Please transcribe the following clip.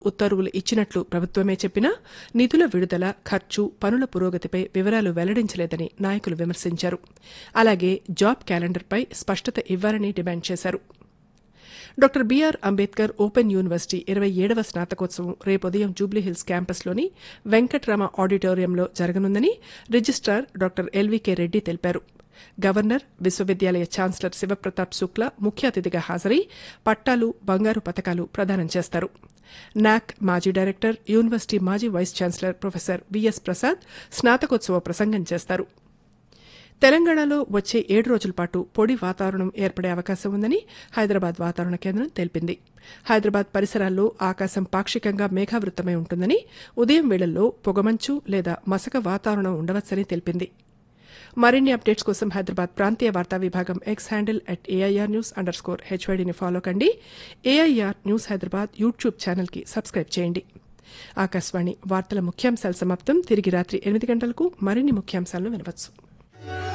ఉత్తర్వులు ఇచ్చినట్లు ప్రభుత్వమే చెప్పినా నిధుల విడుదల ఖర్చు పనుల పురోగతిపై వివరాలు వెల్లడించలేదని నాయకులు విమర్శించారు అలాగే జాబ్ క్యాలెండర్పై స్పష్టత ఇవ్వాలని డిమాండ్ చేశారు doctor BR Ambedkar open university ఇరవై ఏడవ స్నాతకోత్సవం రేపు ఉదయం జూబ్లీహిల్స్ క్యాంపస్లోని వెంకట్రామ ఆడిటోరియంలో జరగనుందని రిజిస్ట్రార్ డాక్టర్ ఎల్వీకే రెడ్డి తెలిపారు గవర్నర్ విశ్వవిద్యాలయ ఛాన్సలర్ శివప్రతాప్ శుక్లా ముఖ్య అతిథిగా హాజరై పట్టాలు బంగారు పథకాలు ప్రదానం చేస్తారు నాక్ మాజీ డైరెక్టర్ యూనివర్సిటీ మాజీ vice chancellor professor VS Prasad స్నాతకోత్సవ ప్రసంగం చేస్తారు తెలంగాణలో వచ్చే ఏడు రోజుల పాటు పొడి వాతావరణం ఏర్పడే అవకాశం ఉందని హైదరాబాద్ వాతావరణ కేంద్రం తెలిపింది హైదరాబాద్ పరిసరాల్లో ఆకాశం పాక్షికంగా మేఘావృతమై ఉంటుందని ఉదయం వేళల్లో పొగమంచు లేదా మసక వాతావరణం ఉండవచ్చని తెలిపింది మరిన్ని అప్డేట్స్ కోసం హైదరాబాద్ ప్రాంతీయ వార్తా విభాగం X handle at AIR news under score హెచ్వైడీని ఫాలో కండి ఏఐఆర్ న్యూస్ హైదరాబాద్ యూట్యూబ్ ఛానల్కి సబ్స్క్రైబ్ చేయండి ఆకాశవాణి వార్తల ముఖ్యాంశాల సమాప్తం తిరిగి రాత్రి ఎనిమిది గంటలకు మరిన్ని ముఖ్యాంశాలను వినవచ్చు